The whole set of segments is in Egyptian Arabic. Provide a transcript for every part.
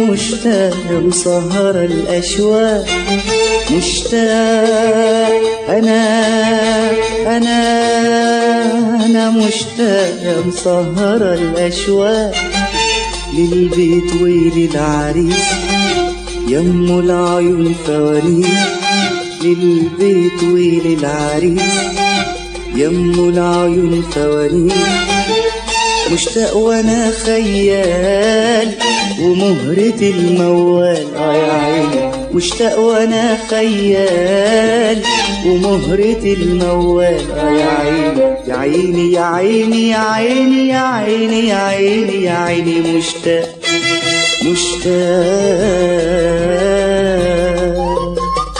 مشتاق مسهر الأشواق مشتاق أنا أنا أنا مشتاق مسهر الأشواق للبيت وللعريس يم العيون فوانيس للبيت وللعريس يم العيون فوانيس مشتاق وانا خيال ومهرة الموال اه يا عيني مشتاق وانا خيال ومهرة الموال اه يا عيني يا عيني يا عيني يا عيني يا عيني يا عيني يا عيني مشتاق مشتاق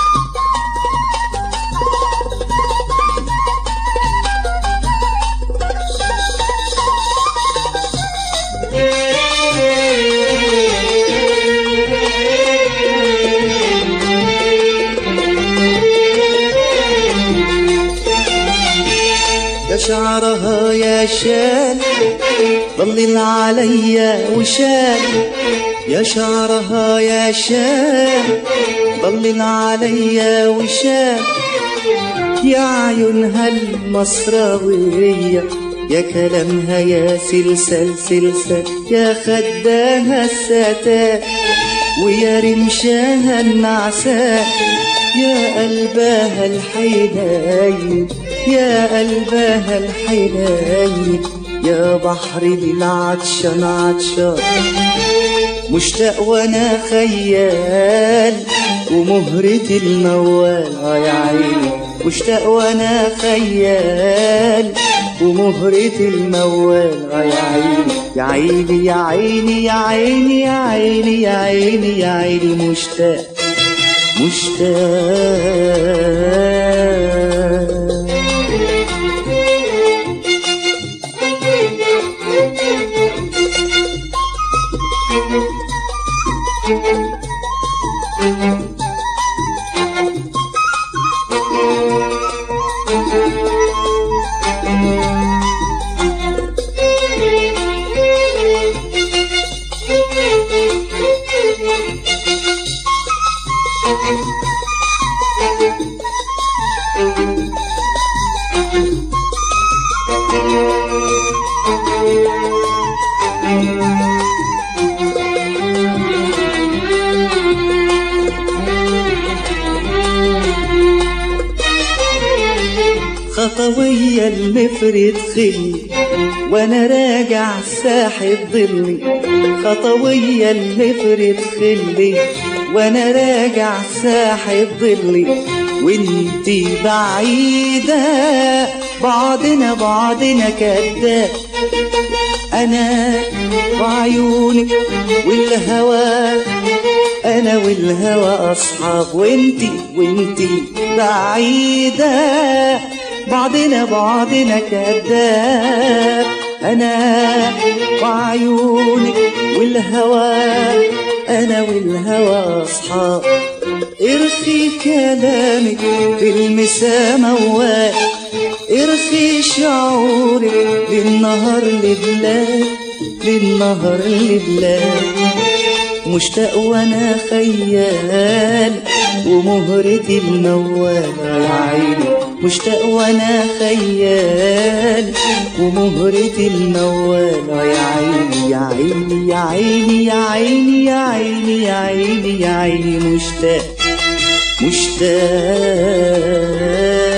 يا شعرها يا شال ضلل عليا وشال يا شعرها يا شال ضلل عليا وشال يا عيونها المصراوية يا كلامها يا سلسل سلسل يا خداها الستات ويا رمشاها النعساء يا قلبها الحنين يا قلبها الحنين يا بحر للعطشان عطشان مشتاق وانا خيال ومهرة الموال اه يا عيني مشتاق وانا خيال ومهرة الموال اه يا عيني يا عيني يا عيني يا عيني يا عيني يا عيني يا عيني مشتاق مشتاق خطوية المفرد خلي وانا راجع ساحب ظلي خطوية المفرد خلي وانا راجع ساحب ظلي وانتي بعيدة بعضنا بعضنا كذاب انا وعيونك والهوى انا والهوى اصحاب وانتي وانتي بعيدة بعضنا بعضنا كذاب انا وعيونك والهوى انا والهوى اصحاب ارخي كلامك في المسا موال ارخي شعورك للنهر لبلاد للنهر لبلاد مشتاق وانا خيال ومهرة الموال يا عيني مشتاق وانا خيال ومهرة الموال يا عيني يا عيني يا عيني يا عيني يا عيني يا عيني يا عيني مشتاق مشتاق